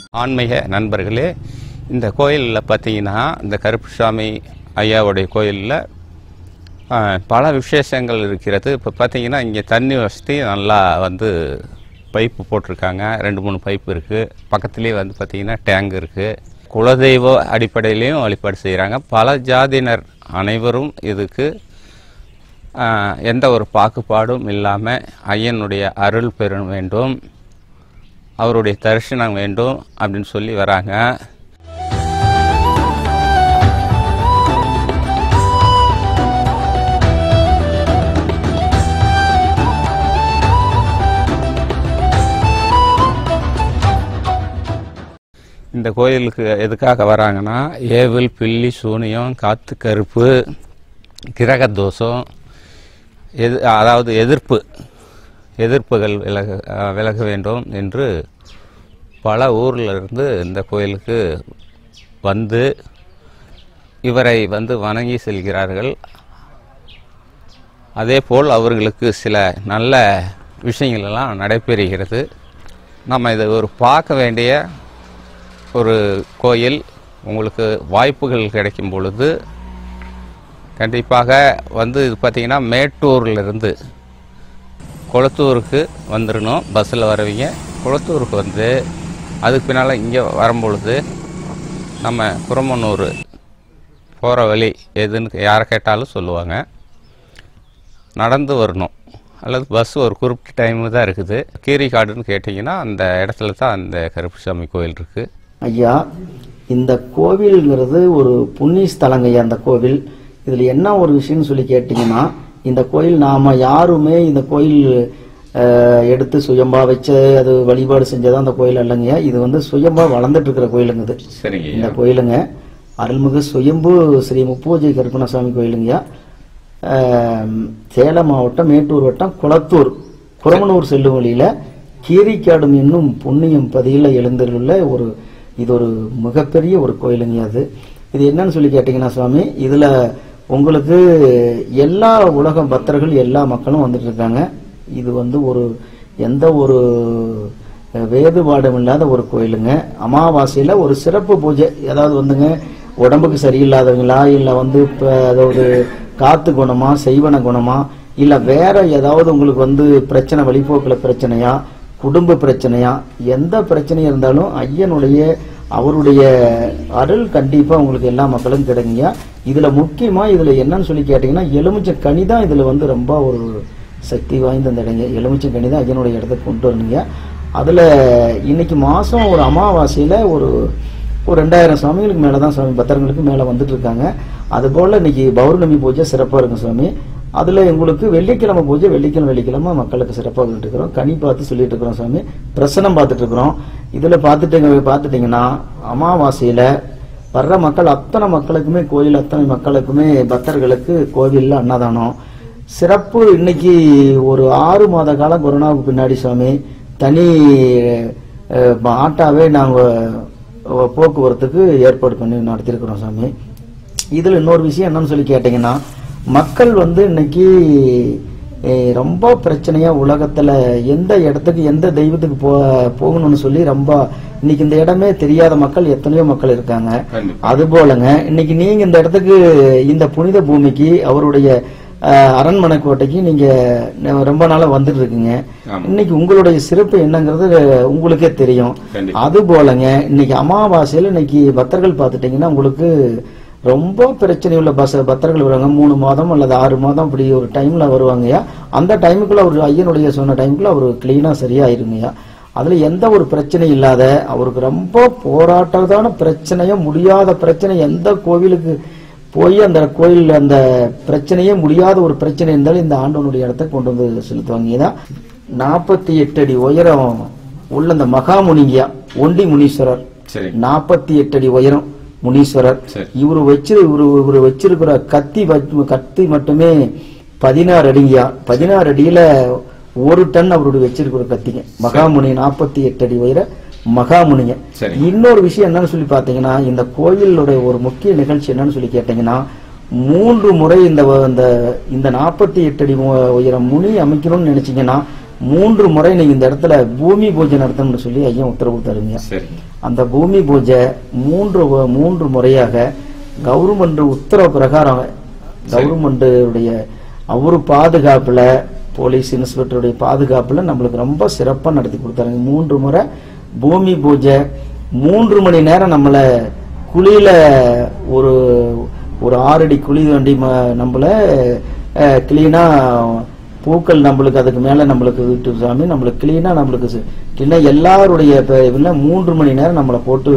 ஆன்மீக நண்பர்களே இந்த கோயிலில் பார்த்தீங்கன்னா இந்த கருப்புசாமி ஐயாவுடைய கோயிலில் பல விசேஷங்கள் இருக்கிறது இப்போ பார்த்தீங்கன்னா இங்கே தண்ணி வசதி நல்லா வந்து பைப்பு போட்டிருக்காங்க ரெண்டு மூணு பைப்பு இருக்குது பக்கத்துலேயே வந்து பார்த்தீங்கன்னா டேங்க் இருக்குது குலதெய்வ அடிப்படையிலையும் வழிபாடு செய்கிறாங்க பல ஜாதியினர் அனைவரும் இதுக்கு ஆஹ், எந்த ஒரு பாகுபாடும் இல்லாமல் ஐயனுடைய அருள் பெற வேண்டும் அவருடைய தரிசனம் வேண்டும் அப்படின்னு சொல்லி வராங்க இந்த கோயிலுக்கு எதுக்காக வராங்கன்னா ஏவல் பில்லி சூனியம் காத்து கருப்பு கிரக தோஷம் எது அதாவது எதிர்ப்பு எதிர்ப்புகள் விலக அஹ், விலக வேண்டும் என்று பல ஊர்ல இருந்து இந்த கோயிலுக்கு வந்து இவரை வந்து வணங்கி செல்கிறார்கள் அதேபோல் அவர்களுக்கு சில நல்ல விஷயங்கள் எல்லாம் நடைபெறுகிறது நம்ம இதை ஒரு பார்க்க வேண்டிய ஒரு கோயில் உங்களுக்கு வாய்ப்புகள் கிடைக்கும் பொழுது கண்டிப்பாக வந்து இது பார்த்தீங்கன்னா மேட்டூர்ல இருந்து குளத்தூருக்கு வந்துடணும் பஸ்ஸில் வரவங்க குளத்தூருக்கு வந்து அதுக்கு பின்னால் இங்கே வரும்பொழுது நம்ம குரமனூர் போகிற வழி எதுன்னு யாரை கேட்டாலும் சொல்லுவாங்க நடந்து வரணும் அல்லது பஸ் ஒரு குறிப்பிட்ட டைமு தான் இருக்குது கீரிக்காடுன்னு கேட்டிங்கன்னா அந்த இடத்துல தான் அந்த கருப்புசாமி கோயில் இருக்குது ஐயா இந்த கோவில்ங்கிறது ஒரு புண்ணிய ஸ்தலங்க ஐயா அந்த கோவில் இதுல என்ன ஒரு விஷயம்னு சொல்லி கேட்டீங்கன்னா இந்த கோயில் நாம யாருமே இந்த கோயில் அஹ், எடுத்து சுயம்பா வச்சு அது வழிபாடு செஞ்சதான் அந்த கோயில் இல்லைங்க இது வந்து சுயம்பா வளர்ந்துட்டு இருக்கிற கோயிலுங்க இது சரிங்க இந்த கோயிலுங்க அருள்மிகு சுயம்பு ஸ்ரீ முப்பூஜை கருப்பணசாமி கோயிலுங்க ஆம், சேலம் மாவட்டம் மேட்டூர் வட்டம் குளத்தூர் குரமனூர் செல்லும் வழியில கீரிக்காடும் என்னும் புண்ணியம் பதியில எழுந்துள்ள ஒரு இது ஒரு மிகப்பெரிய ஒரு கோயிலுங்க அது இது என்னன்னு சொல்லி கேட்டீங்கன்னா சுவாமி இதுல உங்களுக்கு எல்லா உலக பக்தர்கள் எல்லா மக்களும் வந்துட்டு இருக்காங்க இது வந்து ஒரு எந்த ஒரு வேறுபாடும் இல்லாத ஒரு கோயிலுங்க அமாவாசையில ஒரு சிறப்பு பூஜை அதாவது வந்துங்க உடம்புக்கு சரியில்லாதவங்களா இல்ல வந்து இப்ப அதாவது காத்து குணமா செய்வன குணமா இல்ல வேற ஏதாவது உங்களுக்கு வந்து பிரச்சனை வழிபோக்குல பிரச்சனையா குடும்ப பிரச்சனையா எந்த பிரச்சனையா இருந்தாலும் ஐயனுடைய அவருடைய அருள் கண்டிப்பா உங்களுக்கு எல்லா மக்களும் கிடைக்குங்க இதுல முக்கியமா இதுல என்னன்னு சொல்லி கேட்டீங்கன்னா எலுமிச்சை கனி தான் இதுல வந்து ரொம்ப ஒரு சக்தி வாய்ந்த அந்த இடங்க எலுமிச்சை கனி தான் ஐயனுடைய இடத்துக்கு கொண்டு வரணுங்க அதுல இன்னைக்கு மாசம் ஒரு அமாவாசையில ஒரு ஒரு ரெண்டாயிரம் சுவாமிகளுக்கு மேல தான் சுவாமி பத்திரங்களுக்கு மேல வந்துட்டு இருக்காங்க அது போல இன்னைக்கு பௌர்ணமி பூஜை சிறப்பா இருக்கும் சுவாமி அதுல உங்களுக்கு வெள்ளிக்கிழமை பூஜை வெள்ளிக்கிழமை வெள்ளிக்கிழமை மக்களுக்கு சிறப்பாக வந்துட்டு இருக்கிறோம் கனி பார்த்து சொல்லிட்டு இருக்கிறோம் சுவாமி பிரசனம் பார்த்துட்டு இருக்கிறோம் இதுல பார்த்துட்டு பார்த்துட்டீங்கன்னா அமாவாசையில வர்ற மக்கள் அத்தனை மக்களுக்குமே கோயில் அத்தனை மக்களுக்குமே பக்தர்களுக்கு கோவில்ல அன்னதானம் சிறப்பு இன்னைக்கு ஒரு ஆறு மாத காலம் கொரோனாவுக்கு பின்னாடி சுவாமி தனி அஹ், ஆட்டாவே நாங்க அஹ், போக்குவரத்துக்கு ஏற்பாடு பண்ணி நடத்தியிருக்கிறோம் சாமி இதுல இன்னொரு விஷயம் என்னன்னு சொல்லி கேட்டீங்கன்னா மக்கள் வந்து இன்னைக்கு அஹ், ரொம்ப பிரச்சனையா உலகத்துல எந்த இடத்துக்கு எந்த தெய்வத்துக்கு போ போகணும்னு சொல்லி ரொம்ப இன்னைக்கு இந்த இடமே தெரியாத மக்கள் எத்தனையோ மக்கள் இருக்காங்க அது போலங்க இன்னைக்கு நீங்க இந்த இடத்துக்கு இந்த புனித பூமிக்கு அவருடைய அஹ், அரண்மனை கோட்டைக்கு நீங்க ந- ரொம்ப நாளா வந்துட்டு இருக்கீங்க ஆமா. இன்னைக்கு உங்களுடைய சிறப்பு என்னங்கிறது உங்களுக்கே தெரியும் கண்டிப்பா. அது போலங்க இன்னைக்கு அமாவாசையில இன்னைக்கு பக்தர்கள் பார்த்துட்டீங்கன்னா உங்களுக்கு ரொம்ப பிரச்சனை உள்ள பஸ் பக்தர்கள் வருவாங்க மூணு மாதம் அல்லது ஆறு மாதம் அப்படி ஒரு டைம்ல வருவாங்கய்யா அந்த டைமுக்குள்ள அவர் ஐயனுடைய சொன்ன டைமுக்குள்ள அவர் கிளீனா சரியாயிருங்கய்யா அதுல எந்த ஒரு பிரச்சனையும் இல்லாத அவருக்கு ரொம்ப போராட்டத்தான பிரச்சனையோ முடியாத பிரச்சனை எந்த கோவிலுக்கு போய் அந்த கோயில் அந்த பிரச்சனையே முடியாத ஒரு பிரச்சனை இருந்தாலும் இந்த ஆண்டவனுடைய இடத்த கொண்டு வந்து செலுத்துவாங்க இதான் நாற்பத்தி எட்டு அடி உயரம் உள்ள இந்த மகாமுனிங்கயா ஒண்டி முனீஸ்வரர் சரி நாற்பத்தி எட்டு அடி உயரம் முனீஸ்வரர் சரி. இவரு வச்சு இவரு இவரு வச்சிருக்கிற கத்தி வச்சு- கத்தி மட்டுமே பதினாறு அடிங்கயா பதினாறு அடியில ஒரு டன் அவருடைய வச்சிருக்கிற கத்திங்க மகாமுனி நாற்பத்தி எட்டு அடி உயர மகாமுனிங்க சரி. இன்னொரு விஷயம் என்னன்னு சொல்லி பாத்தீங்கன்னா இந்த கோயிலுடைய ஒரு முக்கிய நிகழ்ச்சி என்னன்னு சொல்லி கேட்டீங்கன்னா மூன்று முறை இந்த வ- இந்த இந்த நாற்பத்தி எட்டு அடி உ- உயரம் முனி அமைக்கணும்னு நினைச்சீங்கன்னா மூன்று முறை நீங்க இந்த இடத்துல பூமி பூஜை நடத்தணும்னு சொல்லி ஐயா உத்தரவு தருங்க சரி அந்த பூமி பூஜை மூன்று வ- மூன்று முறையாக கவர்மெண்ட் உத்தரவு பிரகாரம் கவர்மெண்டுடைய அவரு பாதுகாப்புல போலீஸ் இன்ஸ்பெக்டருடைய பாதுகாப்புல நம்மளுக்கு ரொம்ப சிறப்பா நடத்தி கொடுத்தாங்க மூன்று முறை பூமி பூஜை மூன்று மணி நேரம் நம்மள குழியில ஒரு ஒரு ஆறடி குழி வண்டி ம- நம்மள கிளீனா பூக்கள் நம்மளுக்கு அதுக்கு மேல நம்மளுக்கு விட்டு சாமி நம்மளுக்கு கிளீனா நம்மளுக்கு கிளீனா எல்லாருடைய இப்ப இதுல மூன்று மணி நேரம் நம்மளை போட்டு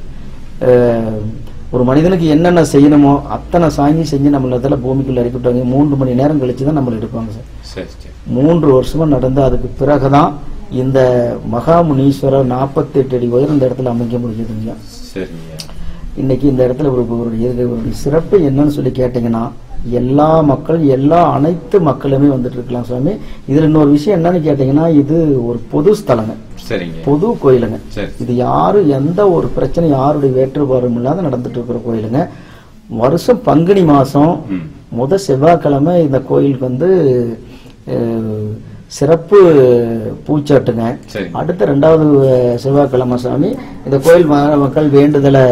அஹ், ஒரு மனிதனுக்கு என்னென்ன செய்யணுமோ அத்தனை சாங்கி செஞ்சு நம்மள இடத்துல பூமிக்குள்ள இறக்கி விட்டாங்க மூன்று மணி நேரம் கழிச்சு தான் நம்மளை எடுப்பாங்க சார் சரி சரி மூன்று வருஷமா நடந்து அதுக்கு பிறகுதான் இந்த மகாமுனீஸ்வரர் நாற்பத்தி எட்டு அடி உயரம் இந்த இடத்துல அமைக்க முடிஞ்சதுங்க சரிங்க இன்னைக்கு இந்த இடத்துல ஒரு ஒரு ஒரு சிறப்பு என்னன்னு சொல்லி கேட்டீங்கன்னா எல்லா மக்கள் எல்லா அனைத்து மக்களுமே வந்துட்டு இருக்கலாம் சுவாமி இதுல இன்னொரு விஷயம் என்னன்னு கேட்டீங்கன்னா இது ஒரு பொது ஸ்தலங்க சரிங்க பொது கோயிலுங்க சரி இது யாரு எந்த ஒரு பிரச்சனை யாருடைய வேற்றுப்பாடும் இல்லாத நடந்துட்டு இருக்கிற கோயிலுங்க வருஷம் பங்குனி மாசம் ம் முத செவ்வாய்க்கிழமை இந்த கோயிலுக்கு வந்து அஹ், சிறப்பு பூச்சாட்டுங்க சரி அடுத்த ரெண்டாவது அஹ், செவ்வாய்க்கிழமை சாமி இந்த கோயில் ம- மக்கள் வேண்டுதலை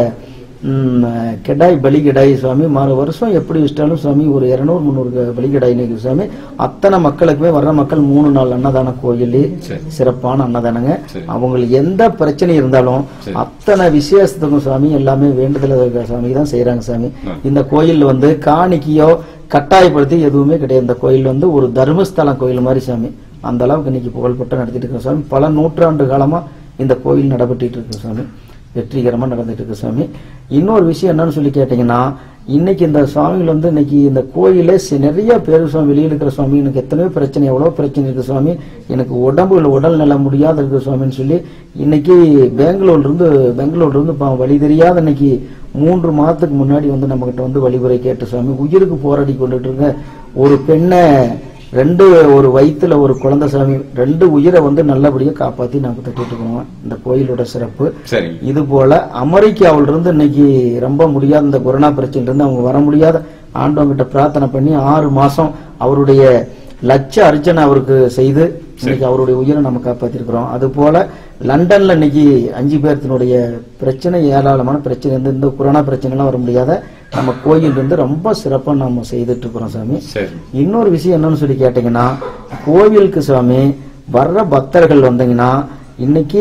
ம், கெடாய் பலி கெடாய் சுவாமி மறு வருஷம் எப்படி வச்சிட்டாலும் சுவாமி ஒரு இருநூறு முந்நூறு பலி கெடாய் நிற்கும் சுவாமி அத்தனை மக்களுக்குமே வர்ற மக்கள் மூணு நாள் அன்னதான கோயில் சரி சிறப்பான அன்னதானங்க சரி. அவங்களுக்கு எந்த பிரச்சனை இருந்தாலும் சரி. அத்தனை விசேஷத்துக்கும் சுவாமி எல்லாமே வேண்டுதல் இருக்கிற சாமி தான் செய்யறாங்க சாமி ஆ. இந்த கோயில்ல வந்து காணிக்கையோ கட்டாயப்படுத்தி எதுவுமே கிடையாது இந்த கோயில் வந்து ஒரு தர்மஸ்தலம் கோயில் மாதிரி சாமி அந்த அளவுக்கு இன்னைக்கு புகழ்பெற்று நடத்திட்டு இருக்கிற சாமி பல நூற்றாண்டு காலமா இந்த கோயில் நடைபெற்றுட்டு இருக்கு சாமி வெற்றிகரமா நடந்துட்டு இருக்கு சாமி இன்னொரு விஷயம் என்னன்னு சொல்லி கேட்டீங்கன்னா இன்னைக்கு இந்த சுவாமிகள் வந்து இன்னைக்கு இந்த கோயிலே சி- நிறைய பேர் சுவாமி வெளியில் இருக்கிற சுவாமி எனக்கு எத்தனையோ பிரச்சனை எவ்வளவு பிரச்சனை இருக்கு சுவாமி எனக்கு உடம்புல உடல் நலம் முடியாத இருக்கு சுவாமின்னு சொல்லி இன்னைக்கு பெங்களூர்ல இருந்து பெங்களூர்ல இருந்து பா- வழி தெரியாத இன்னைக்கு மூன்று மாதத்துக்கு முன்னாடி வந்து நம்ம கிட்ட வந்து வழிமுறை கேட்டு சுவாமி உயிருக்கு போராடி கொண்டுட்டு இருக்க ஒரு பெண்ணை ரெண்டு ஒரு வயித்துல ஒரு குழந்தை சாமி ரெண்டு உயிரை வந்து நல்லபடியா காப்பாத்தி நாம தட்டிட்டு இருக்கோம் இந்த கோயிலோட சிறப்பு சரிங்க இது போல அமெரிக்காவில இருந்து இன்னைக்கு ரொம்ப முடியாத இந்த கொரோனா பிரச்சனையில இருந்து அவங்க வர முடியாத ஆண்டவங்கிட்ட பிரார்த்தனை பண்ணி ஆறு மாசம் அவருடைய லட்ச அர்ச்சனை அவருக்கு செய்து இன்னைக்கு அவருடைய உயிரை நம்ம காப்பாத்திருக்கிறோம் அது போல லண்டன்ல இன்னைக்கு அஞ்சு பேர்த்தினுடைய பிரச்சனை ஏராளமான பிரச்சனை இருந்து இந்த கொரோனா பிரச்சனை எல்லாம் வர முடியாத நம்ம கோயில் இருந்து ரொம்ப சிறப்பா நாம செய்துட்டு இருக்கிறோம் சாமி சரி இன்னொரு விஷயம் என்னன்னு சொல்லி கேட்டீங்கன்னா கோவிலுக்கு சுவாமி வர்ற பக்தர்கள் வந்தீங்கன்னா இன்னைக்கு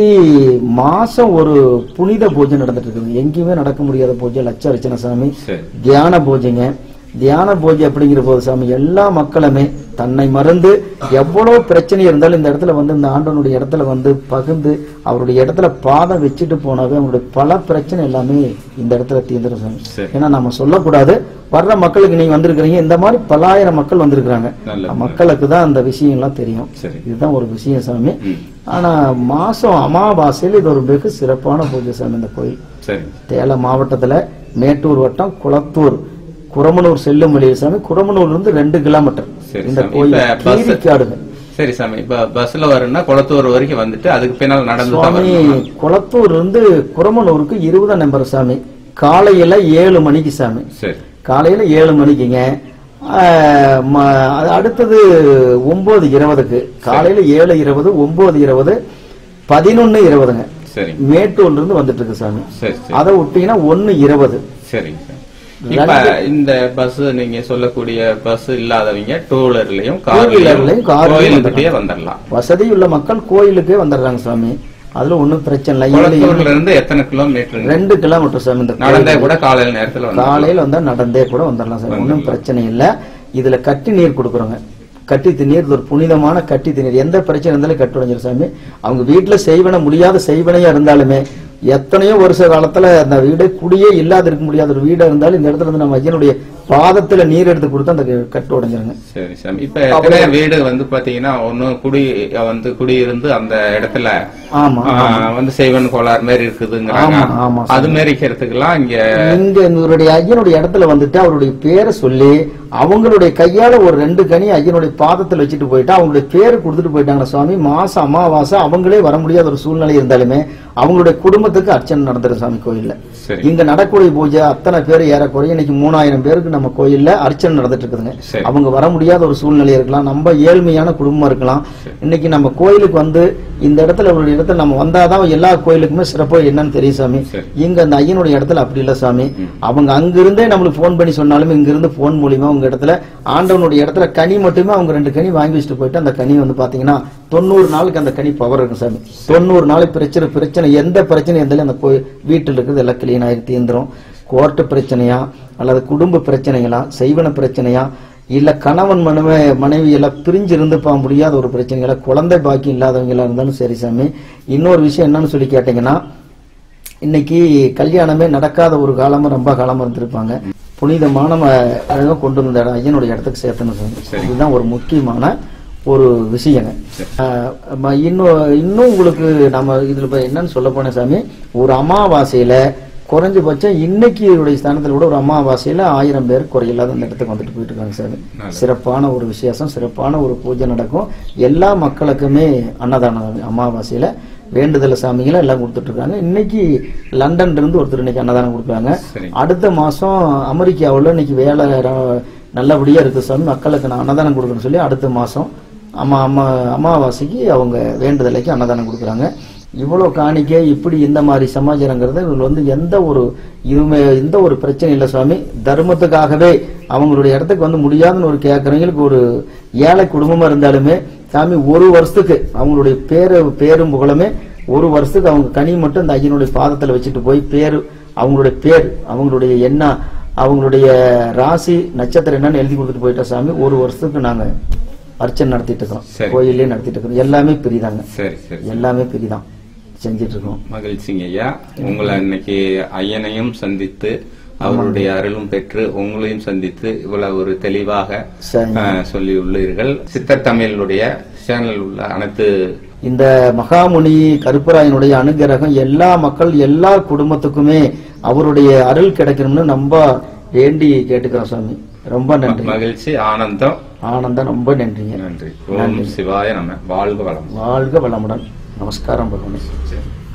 மாசம் ஒரு புனித பூஜை நடந்துட்டு இருக்குது எங்கேயுமே நடக்க முடியாத பூஜை லட்ச அர்ச்சனை சாமி சரி தியான பூஜைங்க தியான பூஜை அப்படிங்கிற போது சாமி எல்லா மக்களுமே தன்னை மறந்து எவ்வளவு பிரச்சனை இருந்தாலும் இந்த இடத்துல வந்து இந்த ஆண்டவனுடைய இடத்துல வந்து பகிர்ந்து அவருடைய இடத்துல பாதம் வச்சுட்டு போனாவே அவங்களுடைய பல பிரச்சனை எல்லாமே இந்த இடத்துல தீர்ந்துடும் சாமி சரி ஏன்னா நம்ம சொல்லக்கூடாது வர்ற மக்களுக்கு நீங்க வந்திருக்கிறீங்க இந்த மாதிரி பலாயிரம் மக்கள் வந்திருக்கிறாங்க நல்லது மக்களுக்கு தான் அந்த விஷயம் எல்லாம் தெரியும் சரி இதுதான் ஒரு விஷயம் சாமி ம் ஆனா மாசம் அமாவாசையில் இது ஒரு வெகு சிறப்பான பூஜை சாமி இந்த கோயில் சரிங்க சேலம் மாவட்டத்துல மேட்டூர் வட்டம் குளத்தூர் குரமனூர் செல்லும் வழியில் சாமி குரமனூர்ல இருந்து ரெண்டு கிலோமீட்டர் சரி இந்த சாமி. கோயில் இப்ப பஸ் கீரிக்காடுங்க சரி சாமி இப்ப பஸ்ல வரணும்னா குளத்தூர் வரைக்கும் வந்துட்டு அதுக்கு பின்னால் நடந்து தான் சுவாமி வரணுமா? குளத்தூர் இருந்து குரமனூருக்கு இருபதாம் நம்பர் சாமி காலையில ஏழு மணிக்கு சாமி சரி காலையில ஏழு மணிக்குங்க ஆஹ் ம- அது அடுத்தது ஒன்பது இருபதுக்கு காலையில ஏழு இருபது ஒன்பது இருபது பதினொன்னு இருபதுங்க சரிங்க மேட்டூர்ல இருந்து வந்துட்டு இருக்கு சாமி சரி சரி அதை விட்டீங்கன்னா ஒன்னு இருபது சரிங்க சார் இப்ப இந்த பஸ் நீங்க சொல்லக்கூடிய பஸ் இல்லாதவங்க டூ வீலர்லயும் வீலர்லயும், car லயும் கோயிலுக்கிட்டே வந்துடலாம் வசதி உள்ள மக்கள் கோயிலுக்கே வந்துடுறாங்க சாமி அதுல ஒண்ணும் பிரச்சனை இல்லை ஏழு, குளத்தூர்ல இருந்து எத்தனை கிலோமீட்டர் ரெண்டு கிலோமீட்டர் சாமி இந்த நடந்தே கூட காலையில நேரத்துல வந்து காலையில வந்தா நடந்தே கூட வந்துடலாம் சார் ஒன்றும் பிரச்சனை இல்ல இதுல கட்டி நீர் கொடுக்குறோங்க கட்டி தண்ணீர் இது ஒரு புனிதமான கட்டி தண்ணீர் எந்த பிரச்சனை இருந்தாலும் கட்டு உடைஞ்சிரும் சாமி அவங்க வீட்டுல செய்வன முடியாத செய்வனையா இருந்தாலுமே எத்தனையோ வருஷ காலத்துல அந்த வீடு குடியே இல்லாத இருக்க முடியாத ஒரு வீடா இருந்தாலும் இந்த இடத்துல வந்து நம்ம ஐயனுடைய பாதத்துல நீர் எடுத்து கொடுத்தா அந்த கட்டு உடைஞ்சிருங்க சரி சாமி இப்ப எத்தனை வீடு வந்து பாத்தீங்கன்னா ஒண்ணு குடி வந்து குடியிருந்து அந்த இடத்துல ஆமா ஆ, வந்து செய்வன் கோளாறு மாதிரி இருக்குதுங்கிறாங்க ஆமா, ஆமா, அது மாதிரி இருக்கிறதுக்கெல்லாம் இங்க இங்க இவருடைய ஐயனுடைய இடத்துல வந்துட்டு அவருடைய பேரை சொல்லி அவங்களுடைய கையால ஒரு ரெண்டு கனி ஐயனுடைய பாதத்துல வச்சுட்டு போயிட்டு அவங்களுடைய பேரு கொடுத்துட்டு போயிட்டாங்க சுவாமி மாசம் அமாவாசை அவங்களே வர முடியாத ஒரு சூழ்நிலை இருந்தாலுமே அவங்களுடைய குடும்பத்துக்கு அர்ச்சனை நடந்துரும் சாமி கோயில்ல சரி இங்க நடக்கூடிய பூஜை அத்தனை பேர் ஏறக்குறைய இன்னைக்கு மூணாயிரம் பேருக்கு நம்ம கோயில்ல அர்ச்சனை நடந்துட்டு இருக்குதுங்க சரி. அவங்க வர முடியாத ஒரு சூழ்நிலை இருக்கலாம் நம்ம ஏழ்மையான குடும்பம் இருக்கலாம் இன்னைக்கு நம்ம கோயிலுக்கு வந்து இந்த இடத்துல ஒரு இடத்துல நம்ம வந்தாதான் எல்லா கோயிலுக்குமே சிறப்பு என்னன்னு தெரியும் சாமி சரி. இங்க அந்த ஐயனுடைய இடத்துல அப்படி இல்ல சாமி ம். அவங்க அங்கிருந்தே நம்மளுக்கு ஃபோன் பண்ணி சொன்னாலும் இங்கிருந்து ஃபோன் மூலியமா உங்க இடத்துல ஆண்டவனுடைய இடத்துல கனி மட்டுமே அவங்க ரெண்டு கனி வாங்கி வச்சுட்டு போயிட்டு அந்த கனி வந்து பாத்தீங்கன்னா தொண்ணூறு நாளுக்கு அந்த கனி பவர் இருக்கும் சாமி தொண்ணூறு நாள் பிரச்சனை பிரச்சனை எந்த பிரச்சனை இருந்தாலும் அந்த கோயில் வீட்டில் இருக்கிறது எல்லாம் கிளீன் ஆகி தீர்ந்துரும் கோர்ட்டு பிரச்சனையா அல்லது குடும்ப பிரச்சனைகளா செய்வன பிரச்சனையா இல்ல கணவன் மனைவி மனைவி எல்லாம் பிரிஞ்சு இருந்துப்பா முடியாத ஒரு பிரச்சனைகளா குழந்தை பாக்கி இல்லாதவங்களா இருந்தாலும் சரி சாமி இன்னொரு விஷயம் என்னன்னு சொல்லி கேட்டீங்கன்னா இன்னைக்கு கல்யாணமே நடக்காத ஒரு காலமா ரொம்ப காலமா இருந்திருப்பாங்க புனிதமான ம- அதை கொண்டு வந்த இடம் ஐயனுடைய இடத்துக்கு சேர்த்தணும் சாமி சரி. இதுதான் ஒரு முக்கியமான ஒரு விஷயங்க சரி. ஆஹ் ம- இன்னும் இன்னும் உங்களுக்கு நம்ம இதுல இப்ப என்னன்னு சொல்ல போனேன் சாமி ஒரு அமாவாசையில குறைஞ்சபட்சம் இன்னைக்கு உடைய ஸ்தானத்துல கூட ஒரு அமாவாசையில ஆயிரம் பேர் குறையில்லாத அந்த இடத்துக்கு வந்துட்டு போயிட்டு இருக்காங்க சாமி நல்லது. சிறப்பான ஒரு விசேஷம் சிறப்பான ஒரு பூஜை நடக்கும் எல்லா மக்களுக்குமே அன்னதானம் அமாவாசையில வேண்டுதல சாமிகளை எல்லாம் கொடுத்துட்டு இருக்காங்க இன்னைக்கு லண்டன்ல இருந்து ஒருத்தர் இன்னைக்கு அன்னதானம் கொடுக்குறாங்க சரி. அடுத்த மாசம் அமெரிக்காவுல இன்னைக்கு வேலை ர- நல்லபடியா இருக்கு சாமி மக்களுக்கு நான் அன்னதானம் கொடுக்கணும்னு சொல்லி அடுத்த மாசம் அம்மா அம்மா அமாவாசைக்கு அவங்க வேண்டுதலைக்கு அன்னதானம் கொடுக்குறாங்க இவ்வளவு காணிக்கை இப்படி இந்த மாதிரி சமாச்சாரங்கிறது இவங்க வந்து எந்த ஒரு இதுவுமே எந்த ஒரு பிரச்சனை இல்லை சுவாமி தர்மத்துக்காகவே அவங்களுடைய இடத்துக்கு வந்து முடியாதுன்னு ஒரு கேட்கறவங்களுக்கு ஒரு ஏழை குடும்பமா இருந்தாலுமே சாமி ஒரு வருஷத்துக்கு அவங்களுடைய பேரு பேரும் புகழுமே ஒரு வருஷத்துக்கு அவங்க கனி மட்டும் இந்த ஐயனுடைய பாதத்துல வச்சுட்டு போய் பேரு அவங்களுடைய பேர் அவங்களுடைய என்ன அவங்களுடைய ராசி நட்சத்திரம் என்னன்னு எழுதி கொடுத்துட்டு போயிட்டா சாமி ஒரு வருஷத்துக்கு நாங்க அர்ச்சனை நடத்திட்டு சரி. இருக்கோம் கோயிலே நடத்திட்டு இருக்கோம் எல்லாமே பிரிதாங்க சரி சரி எல்லாமே பிரிதான் செஞ்சிட்டு இருக்கோம் மகிழ்ச்சிங்க ஐயா உங்களை இன்னைக்கு ஐயனையும் சந்தித்து அவருடைய அருளும் பெற்று உங்களையும் சந்தித்து இவ்வளவு ஒரு தெளிவாக சரி. அஹ், சொல்லி உள்ளீர்கள் சித்தர் தமிழுடைய சேனல் உள்ள அனைத்து இந்த மகாமுனி கருப்பராயனுடைய அனுகிரகம் எல்லா மக்கள் எல்லா குடும்பத்துக்குமே அவருடைய அருள் கிடைக்கணும்னு ரொம்ப வேண்டி கேட்டுக்கிறோம் சாமி ரொம்ப நன்றி மகிழ்ச்சி ஆனந்தம் ஆனந்தம் ரொம்ப நன்றிங்க நன்றி ஓம் சிவாய நம வாழ்க வளம் வாழ்க வளமுடன் நமஸ்காரம் பகவானே சரி